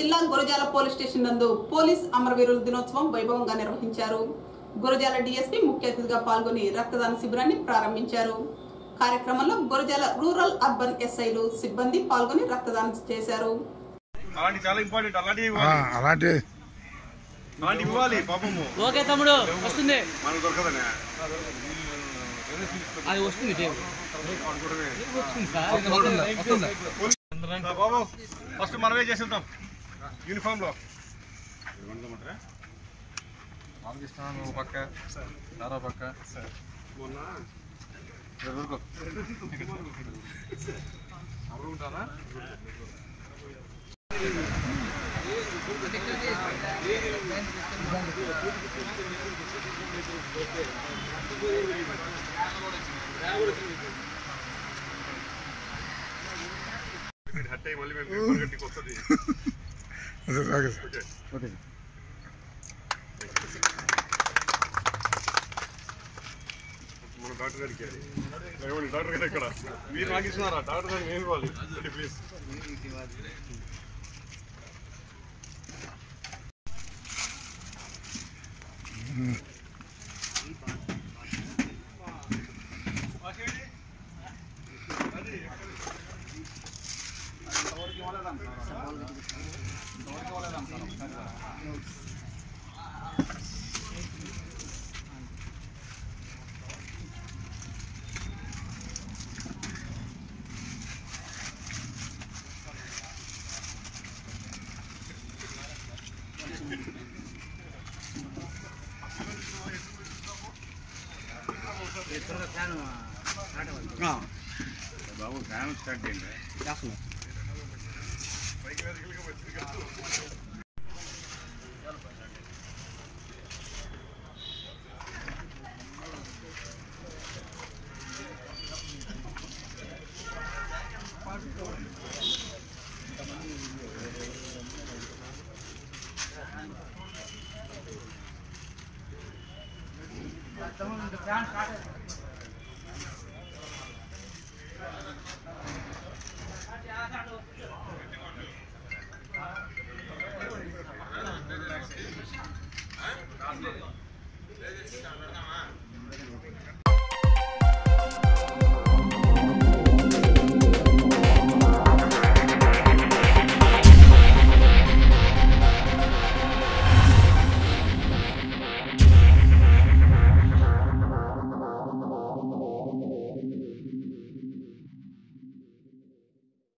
జిల్లా Gurazala police station నందు police అమరవీరుల దినోత్సవం వైభవంగా నిర్వహించారు గురజాల డీఎస్పీ ముఖ్య అతిథిగా పాల్గొని రక్తదాన శిబిరాన్ని ప్రారంభించారు కార్యక్రమంలో గురజాల రూరల్ అర్బన్ ఎస్ఐలు సిబ్బంది పాల్గొని రక్తదానం చేశారు అలాంటి చాలా ఇంపార్టెంట్ అలాంటివి ఆ, ఇవ్వాలి అలాంటి అలాంటి ఇవ్వాలి పాపము ఓకే తమ్ముడు వస్తుంది మనకు దొరకదనే అది వస్తుంది టేబుల్. ఆ బాబు ఫస్ట్ మనమే చేసేద్దాం యూనిఫామ్ లో రామకృష్ణ నువ్వు పక్క నారా పక్క ఊరుకో. ఎవరు ఉంటారా హట్ అయ్యి మళ్ళీ మేము పేపర్ గట్టికి వస్తుంది అదే, ఓకే సార్. మన డాక్టర్ గారికి ఏమండి డాక్టర్ గారు ఇక్కడ మీరు నాకు ఇస్తున్నారా డాక్టర్ గారికి ఏమి ఇవ్వాలి ప్లీజ్ ఫ్యాన్ స్టార్ట్